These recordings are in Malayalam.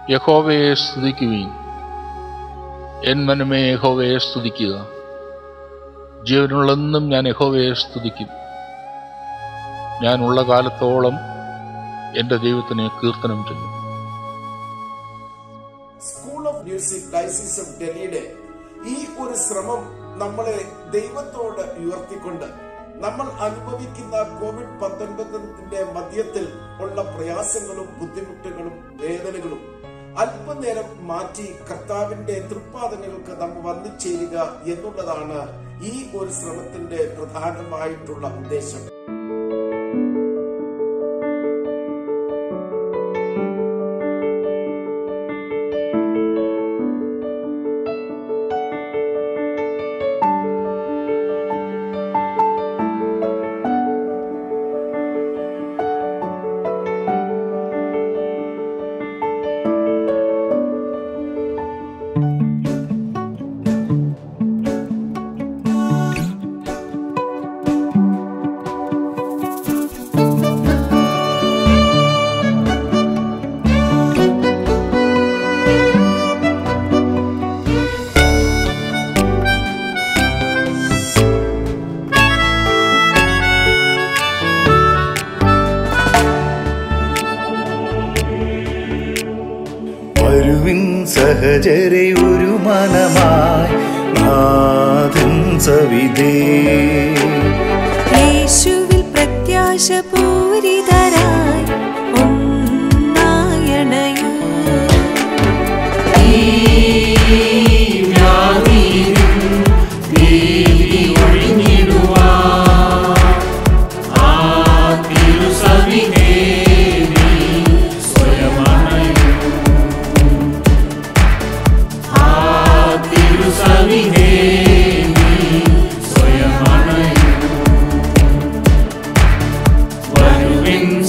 യഹോവയെ സ്തുതിക്കുവീൻ എൻ മനമേ യഹോവയെ സ്തുതിക്കുക ജീവനുള്ളെന്നും ഞാൻ യഹോവയെ സ്തുതിക്കും ഞാൻ ഉള്ള കാലത്തോളം എൻ്റെ ദൈവത്തിനെ കീർത്തനം ചെയ്യും school of music diocese of ഡൽഹിയുടെ ഈ ഒരു ശ്രമം നമ്മളെ ദൈവത്തോട് ഉയർത്തിക്കൊണ്ട് നമ്മൾ അനുഭവിക്കുന്ന കോവിഡ് പത്തൊൻപതിന്റെ മധ്യത്തിൽ ഉള്ള പ്രയാസങ്ങളും ബുദ്ധിമുട്ടുകളും വേദനകളും അല്പനേരം മാറ്റി കർത്താവിന്റെ തൃപ്പാദങ്ങൾക്ക് നമ്മൾ വന്നു ചേരുക എന്നുള്ളതാണ് ഈ ഒരു ശ്രമത്തിന്റെ പ്രധാനമായിട്ടുള്ള ഉദ്ദേശം വരുവിൻ സഹചരെ ഒരു മനമായി നാഥൻ സവിതേ യേശുവിൽ പ്രത്യാശ പൂരിതരായി ഒന്നായണയൂ വരുവിൻ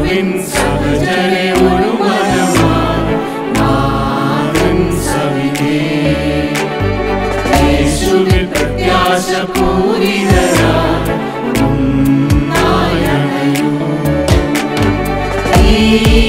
യേശുവിൻ സഹചരെ ഒരു മനമായി നാഥൻ സവിധേ യേശുവിൽ പ്രത്യാശ പൂരിതരായി ഒന്നായണയൂ ഈ